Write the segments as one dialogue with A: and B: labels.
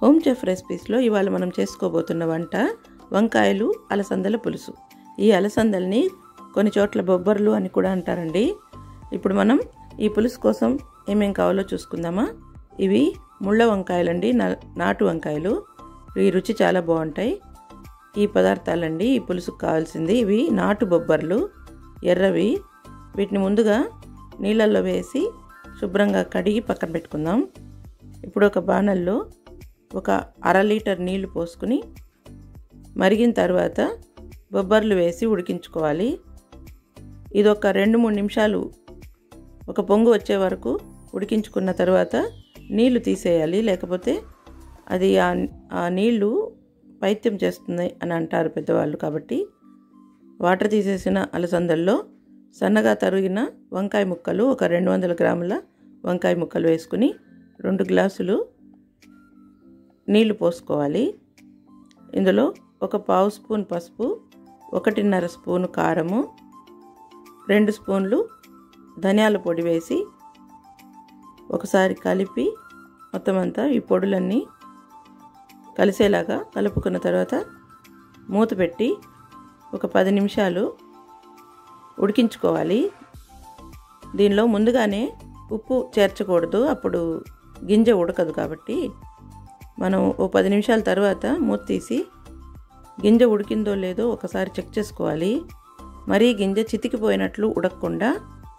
A: home chef రెసిపీస్లో ఇవాళ మనం చేసుకోబోతున్న వంట వంకాయలు అలసందల పులుసు ఈ అలసందల్ని కొన్ని చోట్ల బొబ్బర్లు అని కూడా అంటారండి ఇప్పుడు మనం ఈ పులుసు కోసం ఏమేం కావాలో చూసుకుందామా ఇవి ముళ్ళ వంకాయలండి నా- నాటు వంకాయలు ఈ రుచి చాలా బాగుంటాయి ఈ పదార్థాలండి ఈ పులుసుకు కావాల్సింది ఇవి నాటు బొబ్బర్లు ఎర్రవి వీటిని ముందుగా నీళ్ళల్లో వేసి శుభ్రంగా కడిగి పక్కన పెట్టుకుందాం ఇప్పుడు ఒక బాణల్లో ఒక అర లీటర్ నీళ్లు పోసుకుని మరిగిన తర్వాత బొబ్బర్లు వేసి ఉడికించుకోవాలి ఇది ఒక రెండు మూడు నిమిషాలు ఒక పొంగు వచ్చే వరకు ఉడికించుకున్న తర్వాత నీళ్లు తీసేయాలి లేకపోతే అది ఆ ఆ నీళ్లు పైత్యం చేస్తుంది అని అంటారు పెద్దవాళ్ళు కాబట్టి వాటర్ తీసేసిన అలసందల్లో సన్నగా తరిగిన వంకాయ ముక్కలు ఒక రెండు వందల గ్రాముల వంకాయ ముక్కలు వేసుకుని రెండు గ్లాసులు నీళ్లు పోసుకోవాలి ఇందులో ఒక పావు స్పూన్ పసుపు ఒకటిన్నర స్పూను కారము రెండు స్పూన్లు ధనియాల పొడి వేసి ఒకసారి కలిపి మొత్తం అంతా ఈ పొడులన్నీ కలిసేలాగా కలుపుకున్న తర్వాత మూత పెట్టి ఒక పది నిమిషాలు ఉడికించుకోవాలి దీనిలో ముందుగానే ఉప్పు చేర్చకూడదు అప్పుడు గింజ ఉడకదు కాబట్టి మనం ఓ పది నిమిషాల తర్వాత మూత తీసి గింజ ఉడికిందో లేదో ఒకసారి చెక్ చేసుకోవాలి మరీ గింజ చితికిపోయినట్లు ఉడకకుండా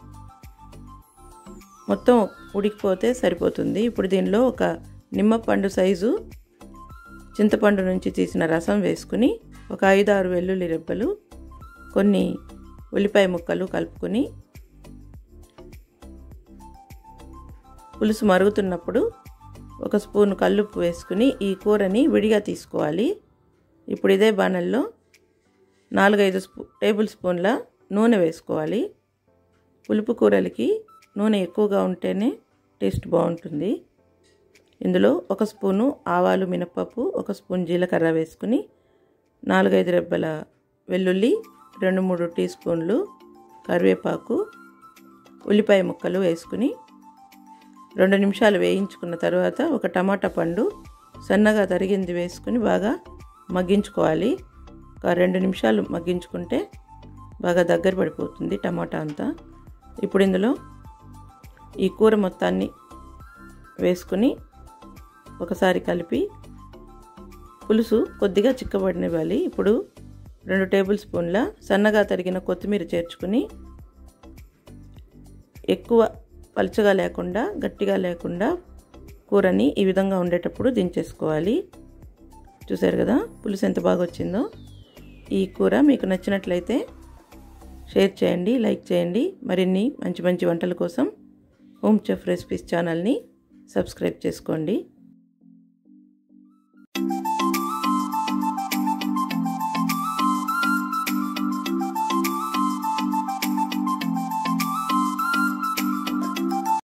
A: మొత్తం ఉడికిపోతే సరిపోతుంది ఇప్పుడు దీనిలో ఒక నిమ్మపండు సైజు చింతపండు నుంచి తీసిన రసం వేసుకుని ఒక ఐదు ఆరు వెల్లుల్లి రెబ్బలు కొన్ని ఉల్లిపాయ ముక్కలు కలుపుకొని పులుసు మరుగుతున్నప్పుడు ఒక స్పూన్ కల్లుప్పు వేసుకుని ఈ కూరని విడిగా తీసుకోవాలి ఇప్పుడు ఇదే బాణల్లో నాలుగైదు స్పూ టేబుల్ స్పూన్ల నూనె వేసుకోవాలి పులుపు కూరలకి నూనె ఎక్కువగా ఉంటేనే టేస్ట్ బాగుంటుంది ఇందులో ఒక స్పూను ఆవాలు మినపప్పు ఒక స్పూన్ జీలకర్ర వేసుకుని నాలుగైదు రెబ్బల వెల్లుల్లి రెండు మూడు టీ స్పూన్లు కరివేపాకు ఉల్లిపాయ ముక్కలు వేసుకుని రెండు నిమిషాలు వేయించుకున్న తర్వాత ఒక టమాటా పండు సన్నగా తరిగింది వేసుకుని బాగా మగ్గించుకోవాలి ఒక రెండు నిమిషాలు మగ్గించుకుంటే బాగా దగ్గర పడిపోతుంది టమాటా అంతా ఇప్పుడు ఇందులో ఈ కూర మొత్తాన్ని వేసుకుని ఒకసారి కలిపి పులుసు కొద్దిగా చిక్కబడినివ్వాలి ఇప్పుడు రెండు టేబుల్ స్పూన్ల సన్నగా తరిగిన కొత్తిమీర చేర్చుకుని ఎక్కువ పలుచగా లేకుండా గట్టిగా లేకుండా కూరని ఈ విధంగా ఉండేటప్పుడు దించేసుకోవాలి చూసారు కదా పులుసు ఎంత బాగా వచ్చిందో ఈ కూర మీకు నచ్చినట్లయితే షేర్ చేయండి లైక్ చేయండి మరిన్ని మంచి మంచి వంటల కోసం హోమ్ చెఫ్ రెసిపీస్ ఛానల్ని సబ్స్క్రైబ్ చేసుకోండి